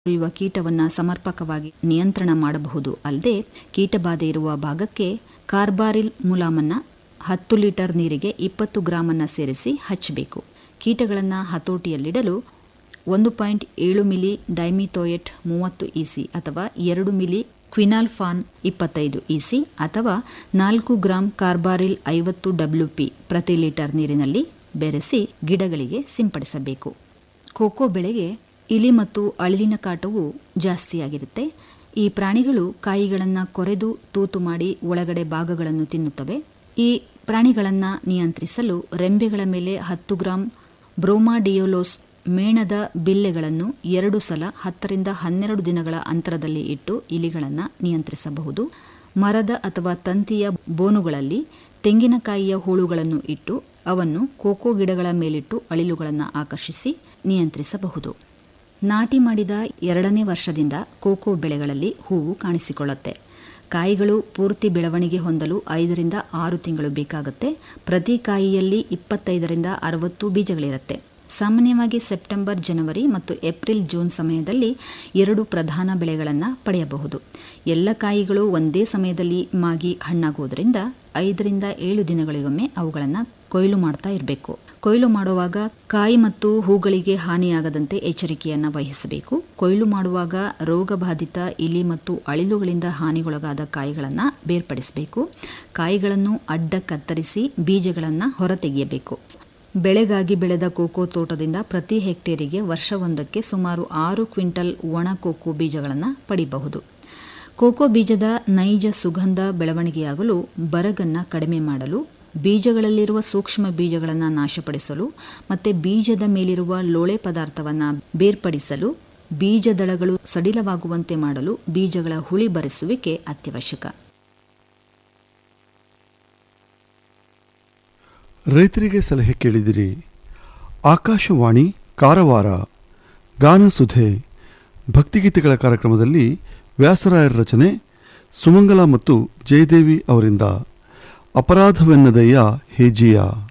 ಇರುವ ಕೀಟವನ್ನು ಸಮರ್ಪಕವಾಗಿ ನಿಯಂತ್ರಣ ಮಾಡಬಹುದು ಅಲ್ಲದೆ ಕೀಟಬಾಧೆ ಇರುವ ಭಾಗಕ್ಕೆ ಕಾರ್ಬಾರಿಲ್ ಮುಲಾಮನ್ನ ಹತ್ತು ಲೀಟರ್ ನೀರಿಗೆ ಇಪ್ಪತ್ತು ಗ್ರಾಮನ್ನು ಸೇರಿಸಿ ಹಚ್ಚಬೇಕು ಕೀಟಗಳನ್ನು ಹತೋಟಿಯಲ್ಲಿಡಲು ಒಂದು ಪಾಯಿಂಟ್ ಏಳು ಮಿಲಿ ಡೈಮಿಥೋಯೆಟ್ ಮೂವತ್ತು ಇಸಿ ಅಥವಾ ಎರಡು ಮಿಲಿ ಕ್ವಿನಾಲ್ಫಾನ್ ಇಪ್ಪತ್ತೈದು ಇಸಿ ಅಥವಾ ನಾಲ್ಕು ಗ್ರಾಂ ಕಾರ್ಬಾರಿಲ್ ಐವತ್ತು ಡಬ್ಲ್ಯೂ ಪಿ ಪ್ರತಿ ಲೀಟರ್ ನೀರಿನಲ್ಲಿ ಬೆರೆಸಿ ಗಿಡಗಳಿಗೆ ಸಿಂಪಡಿಸಬೇಕು ಕೋಕೋ ಬೆಳೆಗೆ ಇಲಿ ಮತ್ತು ಅಳಿಲಿನ ಕಾಟವು ಜಾಸ್ತಿಯಾಗಿರುತ್ತೆ ಈ ಪ್ರಾಣಿಗಳು ಕಾಯಿಗಳನ್ನು ಕೊರೆದು ತೂತು ಮಾಡಿ ಒಳಗಡೆ ಭಾಗಗಳನ್ನು ತಿನ್ನುತ್ತವೆ ಈ ಪ್ರಾಣಿಗಳನ್ನು ನಿಯಂತ್ರಿಸಲು ರೆಂಬೆಗಳ ಮೇಲೆ ಹತ್ತು ಗ್ರಾಂ ಬ್ರೋಮಾಡಿಯೋಲೋಸ್ ಮೇಣದ ಬಿಲ್ಲೆಗಳನ್ನು ಎರಡು ಸಲ ಹತ್ತರಿಂದ ಹನ್ನೆರಡು ದಿನಗಳ ಅಂತರದಲ್ಲಿ ಇಟ್ಟು ಇಲಿಗಳನ್ನು ನಿಯಂತ್ರಿಸಬಹುದು ಮರದ ಅಥವಾ ತಂತಿಯ ಬೋನುಗಳಲ್ಲಿ ತೆಂಗಿನಕಾಯಿಯ ಹೂಳುಗಳನ್ನು ಇಟ್ಟು ಅವನ್ನು ಕೋಕೋ ಗಿಡಗಳ ಮೇಲಿಟ್ಟು ಅಳಿಲುಗಳನ್ನು ಆಕರ್ಷಿಸಿ ನಿಯಂತ್ರಿಸಬಹುದು ನಾಟಿ ಮಾಡಿದ ಎರಡನೇ ವರ್ಷದಿಂದ ಕೋಕೋ ಬೆಳೆಗಳಲ್ಲಿ ಹೂವು ಕಾಣಿಸಿಕೊಳ್ಳುತ್ತೆ ಕಾಯಿಗಳು ಪೂರ್ತಿ ಬೆಳವಣಿಗೆ ಹೊಂದಲು ಐದರಿಂದ ಆರು ತಿಂಗಳು ಬೇಕಾಗುತ್ತೆ ಪ್ರತಿ ಕಾಯಿಯಲ್ಲಿ ಇಪ್ಪತ್ತೈದರಿಂದ ಅರವತ್ತು ಬೀಜಗಳಿರುತ್ತೆ ಸಾಮಾನ್ಯವಾಗಿ ಸೆಪ್ಟೆಂಬರ್ ಜನವರಿ ಮತ್ತು ಏಪ್ರಿಲ್ ಜೂನ್ ಸಮಯದಲ್ಲಿ ಎರಡು ಪ್ರಧಾನ ಬೆಳೆಗಳನ್ನು ಪಡೆಯಬಹುದು ಎಲ್ಲ ಕಾಯಿಗಳು ಒಂದೇ ಸಮಯದಲ್ಲಿ ಮಾಗಿ ಹಣ್ಣಾಗುವುದರಿಂದ ಐದರಿಂದ ಏಳು ದಿನಗಳಿಗೊಮ್ಮೆ ಅವುಗಳನ್ನು ಕೊಯ್ಲು ಮಾಡ್ತಾ ಇರಬೇಕು ಕೊಯ್ಲು ಮಾಡುವಾಗ ಕಾಯಿ ಮತ್ತು ಹೂಗಳಿಗೆ ಹಾನಿಯಾಗದಂತೆ ಎಚ್ಚರಿಕೆಯನ್ನು ವಹಿಸಬೇಕು ಕೊಯ್ಲು ಮಾಡುವಾಗ ರೋಗಬಾಧಿತ ಇಲಿ ಮತ್ತು ಅಳಿಲುಗಳಿಂದ ಹಾನಿಗೊಳಗಾದ ಕಾಯಿಗಳನ್ನು ಬೇರ್ಪಡಿಸಬೇಕು ಕಾಯಿಗಳನ್ನು ಅಡ್ಡ ಕತ್ತರಿಸಿ ಬೀಜಗಳನ್ನು ಹೊರತೆಗೆಯಬೇಕು ಬೆಳೆಗಾಗಿ ಬೆಳೆದ ಕೋಕೋ ತೋಟದಿಂದ ಪ್ರತಿ ಹೆಕ್ಟೇರಿಗೆ ವರ್ಷವೊಂದಕ್ಕೆ ಸುಮಾರು ಆರು ಕ್ವಿಂಟಲ್ ಒಣ ಕೋಕೋ ಬೀಜಗಳನ್ನು ಪಡಿಬಹುದು ಕೋಕೋ ಬೀಜದ ನೈಜ ಸುಗಂಧ ಬೆಳವಣಿಗೆಯಾಗಲು ಬರಗನ್ನು ಕಡಿಮೆ ಮಾಡಲು ಬೀಜಗಳಲ್ಲಿರುವ ಸೂಕ್ಷ್ಮ ಬೀಜಗಳನ್ನು ನಾಶಪಡಿಸಲು ಮತ್ತು ಬೀಜದ ಮೇಲಿರುವ ಲೋಳೆ ಪದಾರ್ಥವನ್ನು ಬೇರ್ಪಡಿಸಲು ಬೀಜದಳಗಳು ಸಡಿಲವಾಗುವಂತೆ ಮಾಡಲು ಬೀಜಗಳ ಹುಳಿ ಬರೆಸುವಿಕೆ ಅತ್ಯವಶ್ಯಕ ರೈತರಿಗೆ ಸಲಹೆ ಕೇಳಿದಿರಿ ಆಕಾಶವಾಣಿ ಕಾರವಾರ ಗಾನಸುಧೆ ಭಕ್ತಿಗೀತೆಗಳ ಕಾರ್ಯಕ್ರಮದಲ್ಲಿ ವ್ಯಾಸರಾಯರ ರಚನೆ ಸುಮಂಗಲ ಮತ್ತು ಜಯದೇವಿ ಅವರಿಂದ ಅಪರಾಧವೆನ್ನದಯ್ಯ ಹೇಜಿಯ